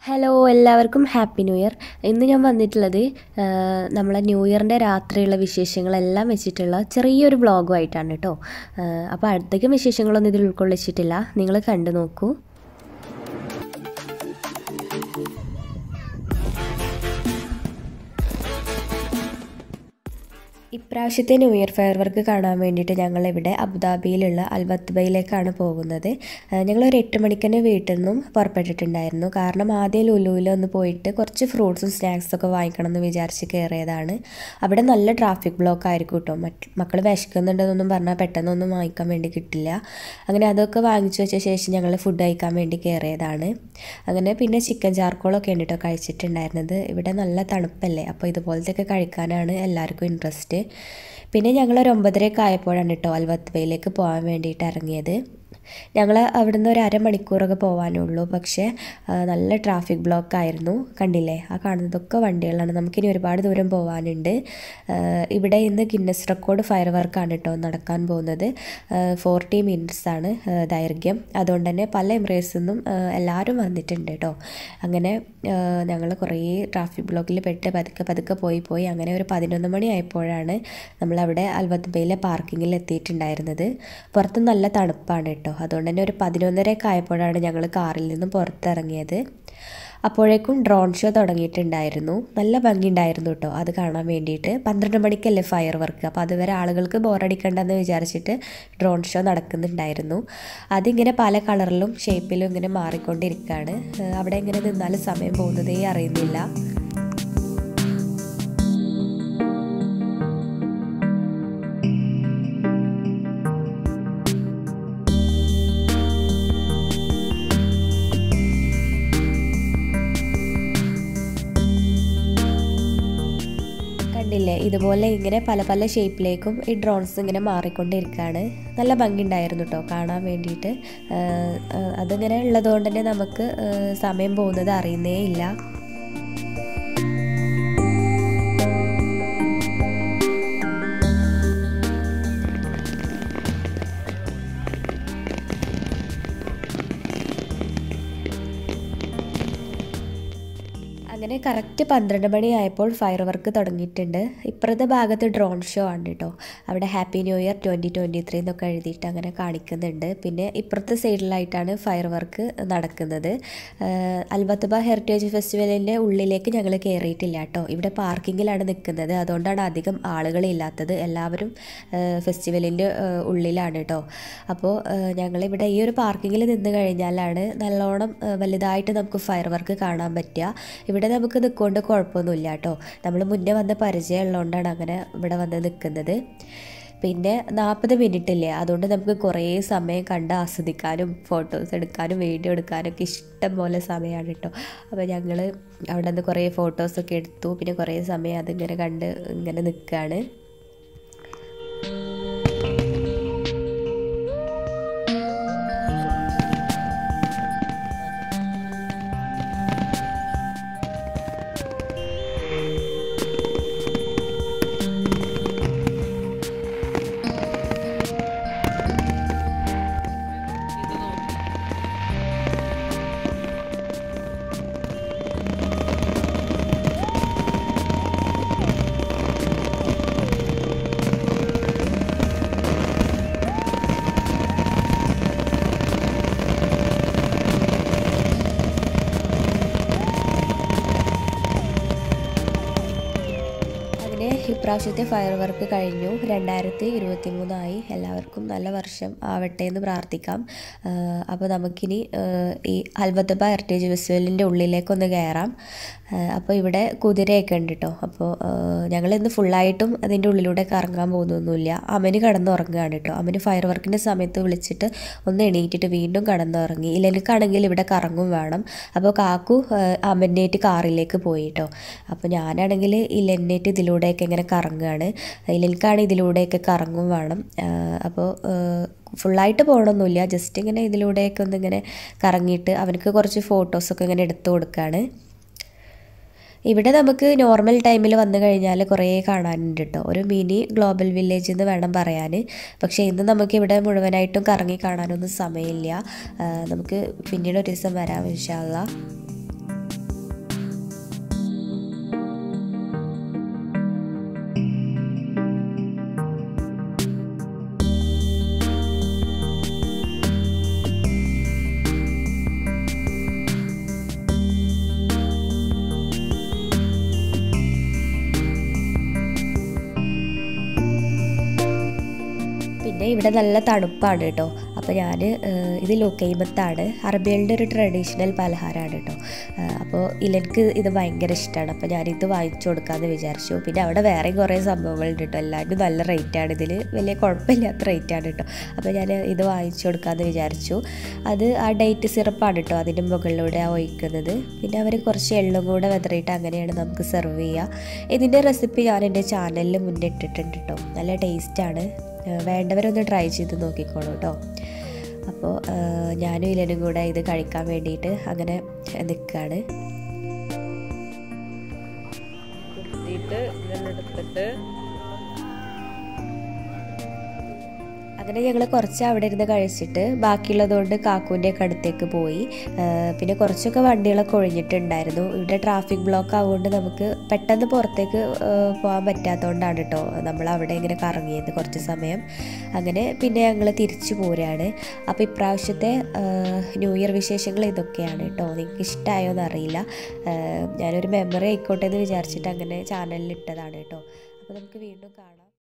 hello എല്ലാവർക്കും happy new year ഇന്ന് ഞാൻ വന്നിട്ടുള്ളത് ആ, നമ്മളെ ന്യൂ ഇയറിൻ്റെ രാത്രിയുള്ള വിശേഷങ്ങളെല്ലാം വെച്ചിട്ടുള്ള ചെറിയൊരു വ്ളോഗുമായിട്ടാണ് കേട്ടോ അപ്പോൾ അധികം വിശേഷങ്ങളൊന്നും ഇതിൽ ഉൾക്കൊള്ളിച്ചിട്ടില്ല നിങ്ങൾ കണ്ടു നോക്കൂ ഇപ്രാവശ്യത്തെ ന്യൂ ഇയർ ഫെയർ വർക്ക് കാണാൻ വേണ്ടിയിട്ട് ഞങ്ങളിവിടെ അബുദാബിയിലുള്ള അൽബത്തുബയിലേക്കാണ് പോകുന്നത് ആ, ഞങ്ങളൊരു എട്ട് മണിക്ക് തന്നെ വീട്ടിൽ നിന്നും പുറപ്പെട്ടിട്ടുണ്ടായിരുന്നു കാരണം ആദ്യം ലുലുവിൽ ഒന്ന് പോയിട്ട് കുറച്ച് ഫ്രൂട്ട്സും സ്നാക്സും ഒക്കെ വാങ്ങിക്കണം എന്ന് വിചാരിച്ച് കയറിയതാണ് അവിടെ നല്ല ട്രാഫിക് ബ്ലോക്ക് ആയിരിക്കും കേട്ടോ മറ്റ് മക്കൾ വിശക്കുന്നുണ്ടെന്നൊന്നും പറഞ്ഞാൽ പെട്ടെന്നൊന്നും വാങ്ങിക്കാൻ വേണ്ടി കിട്ടില്ല അങ്ങനെ അതൊക്കെ വാങ്ങിച്ചു വെച്ച ശേഷം ഞങ്ങൾ ഫുഡ് കഴിക്കാൻ വേണ്ടി കയറിയതാണ് അങ്ങനെ പിന്നെ ചിക്കൻ ചാർക്കോളൊക്കെ ഉണ്ട് കേട്ടോ കഴിച്ചിട്ടുണ്ടായിരുന്നത് ഇവിടെ നല്ല തണുപ്പല്ലേ അപ്പോൾ ഇതുപോലത്തെയൊക്കെ കഴിക്കാനാണ് എല്ലാവർക്കും ഇൻട്രസ്റ്റ് പിന്നെ ഞങ്ങൾ ഒരു ഒമ്പതരയൊക്കെ ആയപ്പോഴാണ് കേട്ടോ അൽവത്വയിലേക്ക് പോകാൻ വേണ്ടിയിട്ട് ഇറങ്ങിയത് ഞങ്ങൾ അവിടുന്ന് ഒരു അരമണിക്കൂറൊക്കെ പോകാനുള്ളൂ പക്ഷേ ആ, നല്ല ട്രാഫിക് ബ്ലോക്ക് ആയിരുന്നു കണ്ടില്ലേ ആ കാണുന്നതൊക്കെ വണ്ടികളാണ് നമുക്കിനി ഒരുപാട് ദൂരം പോകാനുണ്ട് ആ, ഇവിടെ ഇന്ന് ഗിന്നസ് റെക്കോർഡ് ഫയർ വർക്കാണ് കേട്ടോ നടക്കാൻ പോകുന്നത് ഫോർട്ടി മിനിറ്റ്സ് ആണ് ആ, ദൈർഘ്യം അതുകൊണ്ട് തന്നെ പല എമിറേറ്റ്സിൽ നിന്നും ആ, എല്ലാവരും വന്നിട്ടുണ്ട് കേട്ടോ അങ്ങനെ ഞങ്ങൾ കുറേ ട്രാഫിക് ബ്ലോക്കിൽ പെട്ട് പതുക്കെ പതുക്കെ പോയി പോയി അങ്ങനെ ഒരു പതിനൊന്ന് മണി ആയപ്പോഴാണ് നമ്മളവിടെ അൽവത്ബയിലെ പാർക്കിങ്ങിൽ എത്തിയിട്ടുണ്ടായിരുന്നത് പുറത്ത് നല്ല തണുപ്പാണ് കേട്ടോ അതുകൊണ്ട് തന്നെ ഒരു പതിനൊന്നരയൊക്കെ ആയപ്പോഴാണ് ഞങ്ങൾ കാറിൽ നിന്നും പുറത്തിറങ്ങിയത് അപ്പോഴേക്കും ഡ്രോൺ ഷോ തുടങ്ങിയിട്ടുണ്ടായിരുന്നു നല്ല ഭംഗിയുണ്ടായിരുന്നു കേട്ടോ അത് കാണാൻ വേണ്ടിയിട്ട് പന്ത്രണ്ട് മണിക്കല്ലേ ഫയർ വർക്ക് അപ്പോൾ അതുവരെ ആളുകൾക്ക് ബോറടിക്കണ്ടെന്ന് വിചാരിച്ചിട്ട് ഡ്രോൺ ഷോ നടക്കുന്നുണ്ടായിരുന്നു അതിങ്ങനെ പല കളറിലും ഷേപ്പിലും ഇങ്ങനെ മാറിക്കൊണ്ടിരിക്കുകയാണ് ഏഹ് അവിടെ ഇങ്ങനെ നിന്നാൽ സമയം പോകുന്നതേ അറിയുന്നില്ല കണ്ടില്ലേ ഇതുപോലെ ഇങ്ങനെ പല പല ഷേപ്പിലേക്കും ഈ ഡ്രോൺസ് ഇങ്ങനെ മാറിക്കൊണ്ടിരിക്കുകയാണ് നല്ല ഭംഗിയുണ്ടായിരുന്നു കേട്ടോ കാണാൻ വേണ്ടിയിട്ട് ആഹ് ആഹ് അതിങ്ങനെ ഉള്ളതുകൊണ്ട് തന്നെ നമുക്ക് ആഹ് സമയം പോകുന്നത് അറിയുന്നേ ഇല്ല അങ്ങനെ കറക്റ്റ് പന്ത്രണ്ട് മണിയായപ്പോൾ ഫയർ വർക്ക് തുടങ്ങിയിട്ടുണ്ട് ഇപ്പുറത്തെ ഭാഗത്ത് ഡ്രോൺ ഷോ ആണ് കേട്ടോ അവിടെ happy new year twenty twenty three എന്നൊക്കെ എഴുതിയിട്ട് അങ്ങനെ കാണിക്കുന്നുണ്ട് പിന്നെ ഇപ്പുറത്തെ സൈഡിലായിട്ടാണ് ഫയർ വർക്ക് നടക്കുന്നത് ആഹ് അൽബത്തബ ഹെറിറ്റേജ് ഫെസ്റ്റിവലിൻ്റെ ഉള്ളിലേക്ക് ഞങ്ങൾ കയറിയിട്ടില്ല കേട്ടോ ഇവിടെ പാർക്കിങ്ങിലാണ് നിൽക്കുന്നത് അതുകൊണ്ടാണ് അധികം ആളുകളില്ലാത്തത് എല്ലാവരും ഫെസ്റ്റിവലിൻ്റെ ഉള്ളിലാണ് കേട്ടോ അപ്പോൾ ഞങ്ങളിവിടെ ഈ ഒരു പാർക്കിങ്ങിൽ നിന്ന് കഴിഞ്ഞാലാണ് നല്ലോണം ആഹ് വലുതായിട്ട് നമുക്ക് ഫയർ വർക്ക് കാണാൻ പറ്റുക ഇവിടെ നമുക്ക് നിൽക്കൊണ്ട് കുഴപ്പമൊന്നുമില്ല കേട്ടോ നമ്മൾ മുന്നേ വന്ന പരിചയമുള്ളതുകൊണ്ടാണ് അങ്ങനെ ഇവിടെ വന്ന് നിൽക്കുന്നത് പിന്നെ നാൽപ്പത് മിനിറ്റ് ഇല്ലേ അതുകൊണ്ട് നമുക്ക് കുറേ സമയം കണ്ട് ആസ്വദിക്കാനും ഫോട്ടോസ് എടുക്കാനും വീഡിയോ എടുക്കാനൊക്കെ ഇഷ്ടം പോലെ സമയമാണ് കേട്ടോ അപ്പോൾ ഞങ്ങൾ അവിടെ നിന്ന് കുറേ ഫോട്ടോസൊക്കെ എടുത്തു പിന്നെ കുറേ സമയം അതിങ്ങനെ കണ്ട് ഇങ്ങനെ നിൽക്കുകയാണ് അങ്ങനെ ഇപ്രാവശ്യത്തെ ഫയർ വർക്ക് കഴിഞ്ഞു രണ്ടായിരത്തി ഇരുപത്തി മൂന്നായി എല്ലാവർക്കും നല്ല വർഷം ആവട്ടെ എന്ന് പ്രാർത്ഥിക്കാം ആഹ് അപ്പോൾ നമുക്കിനി ആഹ് ഈ അൽബത്തബ ഹെറിറ്റേജ് ഫെസ്റ്റിവലിൻ്റെ ഉള്ളിലേക്കൊന്ന് കയറാം ആഹ് അപ്പോൾ ഇവിടെ കുതിരയൊക്കെ ഉണ്ട് കേട്ടോ അപ്പോൾ ഞങ്ങൾ ഇന്ന് ഫുള്ളായിട്ടും അതിൻ്റെ ഉള്ളിലൂടെ കറങ്ങാൻ പോകുന്നൊന്നുമില്ല അമന് കടന്നുറങ്ങുകയാണ് കേട്ടോ അമന് ഫയർ വർക്കിൻ്റെ സമയത്ത് വിളിച്ചിട്ട് ഒന്ന് എണീറ്റിട്ട് വീണ്ടും കടന്നുറങ്ങി ഇല്ലെനിക്കാണെങ്കിൽ ഇവിടെ കറങ്ങും വേണം അപ്പോൾ കാക്കു ആഹ് അമന്നേറ്റ് കാറിലേക്ക് പോയി കേട്ടോ അപ്പോൾ ഞാനാണെങ്കിൽ ഇല്ലെന്നേറ്റ് ഇതിലൂടെയൊക്കെ ഇങ്ങനെ കറങ്ങുകയാണ് ഇല്ലെനിക്കാണ് ഇതിലൂടെയൊക്കെ കറങ്ങും വേണം ആഹ് അപ്പോൾ ഫുള്ളായിട്ട് പോകണമൊന്നുമില്ല ജസ്റ്റ് ഇങ്ങനെ ഇതിലൂടെയൊക്കെ ഒന്ന് ഇങ്ങനെ കറങ്ങിയിട്ട് അവനക്ക് കുറച്ച് ഫോട്ടോസൊക്കെ ഇങ്ങനെ എടുത്തു കൊടുക്കുകയാണ് ഇവിടെ നമുക്ക് നോർമൽ ടൈമിൽ വന്നു കഴിഞ്ഞാൽ കുറേ കാണാനുണ്ട് കേട്ടോ ഒരു മിനി ഗ്ലോബൽ വില്ലേജ് എന്ന് വേണം പറയാൻ പക്ഷേ ഇന്ന് നമുക്ക് ഇവിടെ മുഴുവനായിട്ടും കറങ്ങി കാണാനൊന്നും സമയമില്ല ആ, നമുക്ക് പിന്നീട് ഒരു ദിവസം വരാം ഇൻഷാല്ല ഇവിടെ നല്ല തണുപ്പാണ് കേട്ടോ അപ്പോൾ ഞാൻ ഇത് ലുക്കൈമത്താണ് അറബികളുടെ ഒരു ട്രഡീഷണൽ പലഹാരമാണ് കേട്ടോ അപ്പോൾ ഇലൻക്ക് ഇത് ഭയങ്കര ഇഷ്ടമാണ് അപ്പോൾ ഞാനിത് വാങ്ങിച്ചു കൊടുക്കാമെന്ന് വിചാരിച്ചു പിന്നെ അവിടെ വേറെയും കുറേ സംഭവങ്ങളുണ്ട് കേട്ടോ എല്ലാവരും നല്ല റേറ്റാണ് ഇതിൽ വലിയ കുഴപ്പമില്ലാത്ത റേറ്റാണ് കേട്ടോ അപ്പോൾ ഞാൻ ഇത് വാങ്ങിച്ചു കൊടുക്കാമെന്ന് വിചാരിച്ചു അത് ആ ഡേറ്റ് സിറപ്പാണ് കേട്ടോ അതിൻ്റെ മുകളിലൂടെ ഒഴിക്കുന്നത് പിന്നെ അവർ കുറച്ച് എള്ളും കൂടെ വെതറിയിട്ട് അങ്ങനെയാണ് നമുക്ക് സെർവ് ചെയ്യുക ഇതിൻ്റെ റെസിപ്പി ഞാൻ എൻ്റെ ചാനലിൽ മുന്നിട്ടിട്ടുണ്ട് കേട്ടോ നല്ല ടേസ്റ്റാണ് വേണ്ടവരൊന്ന് ട്രൈ ചെയ്ത് നോക്കിക്കോളൂ കേട്ടോ അപ്പോൾ ഞാനും ഇലനും കൂടെ ഇത് കഴിക്കാൻ വേണ്ടിയിട്ട് അങ്ങനെ നിൽക്കുകയാണ് കുത്തിയിട്ട് ഇതിലെടുത്തിട്ട് അങ്ങനെ ഞങ്ങൾ കുറച്ച് അവിടെ ഇരുന്ന് കഴിച്ചിട്ട് ബാക്കിയുള്ളതുകൊണ്ട് കാക്കൂൻ്റെ ഒക്കെ അടുത്തേക്ക് പോയി ആ, പിന്നെ കുറച്ചൊക്കെ വണ്ടികളൊക്കെ ഒഴിഞ്ഞിട്ടുണ്ടായിരുന്നു ഇവിടെ ട്രാഫിക് ബ്ലോക്ക് ആവുകൊണ്ട് നമുക്ക് പെട്ടെന്ന് പുറത്തേക്ക് ആ, പോകാൻ പറ്റാത്തതുകൊണ്ടാണ് കേട്ടോ നമ്മൾ അവിടെ ഇങ്ങനെ കറങ്ങിയത് കുറച്ച് സമയം അങ്ങനെ പിന്നെ ഞങ്ങൾ തിരിച്ചു പോരാണ് അപ്പോൾ ഇപ്രാവശ്യത്തെ ആ, ന്യൂ ഇയർ വിശേഷങ്ങൾ ഇതൊക്കെയാണ് കേട്ടോ നിങ്ങൾക്ക് ഇഷ്ടമായോ എന്നറിയില്ല ആ, ഞാനൊരു മെമ്മറി ആയിക്കോട്ടെ എന്ന് വിചാരിച്ചിട്ട് അങ്ങനെ ചാനലിൽ ഇട്ടതാണ് കേട്ടോ അപ്പോൾ നമുക്ക് വീണ്ടും കാണാം